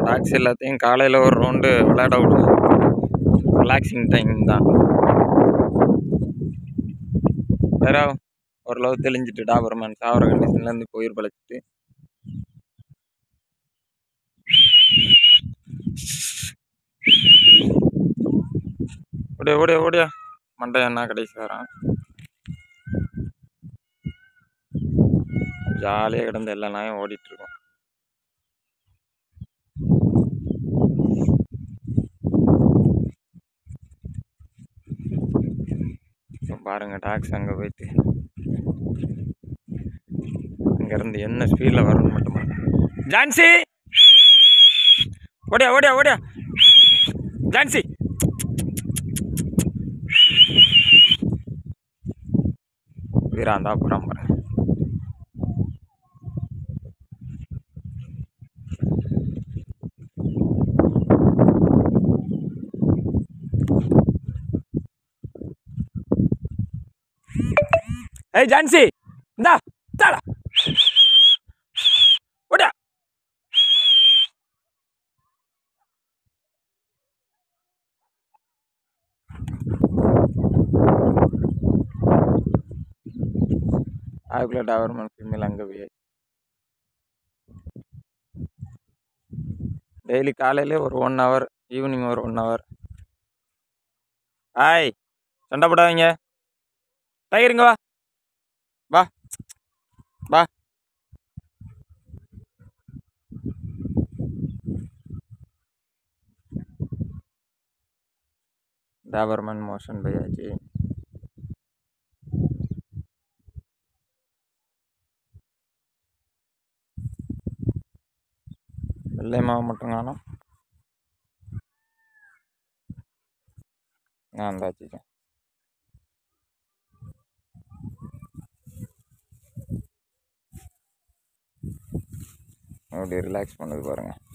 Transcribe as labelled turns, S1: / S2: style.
S1: Tax எல்லாத்தையும் காலையில் ஒரு ரவுண்டு விளையாட விடுவோம் ரிலாக்ஸிங் டைம் தான் வேற ஓரளவு தெளிஞ்சிட்டு டாபர்மேன் சாவர கண்டிஷன்லேருந்து போயிர் பழச்சிட்டு ஓடியா ஓடியா ஓடியா மண்டை என்ன கடைசி வரான் ஜாலியாக கிடந்து எல்லா நாயும் ஓடிட்டு இருக்கோம் இப்ப பாருங்க டாக்ஸ் அங்கே போயிட்டு அங்கேருந்து என்ன ஸ்பீடில் வரணும் மட்டும் பாருங்க. ஜான்சி ஓடியா ஓடியா ஓடியா ஜான்சி வீராந்தா புறம் பாருங்க ஏய் ஜான்சி இந்தா தாடா ஓடியா அதுக்குள்ளே டவர்மன் ஃபீமேல் அங்கே போய் டெய்லி காலையிலே ஒரு ஒன் ஹவர் ஈவினிங் ஒரு ஒன் ஹவர் ஹாய் சண்டை போடாதீங்க டைகருங்க வா வா வா டாபர்மன் மோஷன் பையாச்சு வெள்ளை மாவு மட்டும் காணும் நான் தான் வச்சுக்கேன் அப்படி ரிலாக்ஸ் பண்ணுது பாருங்க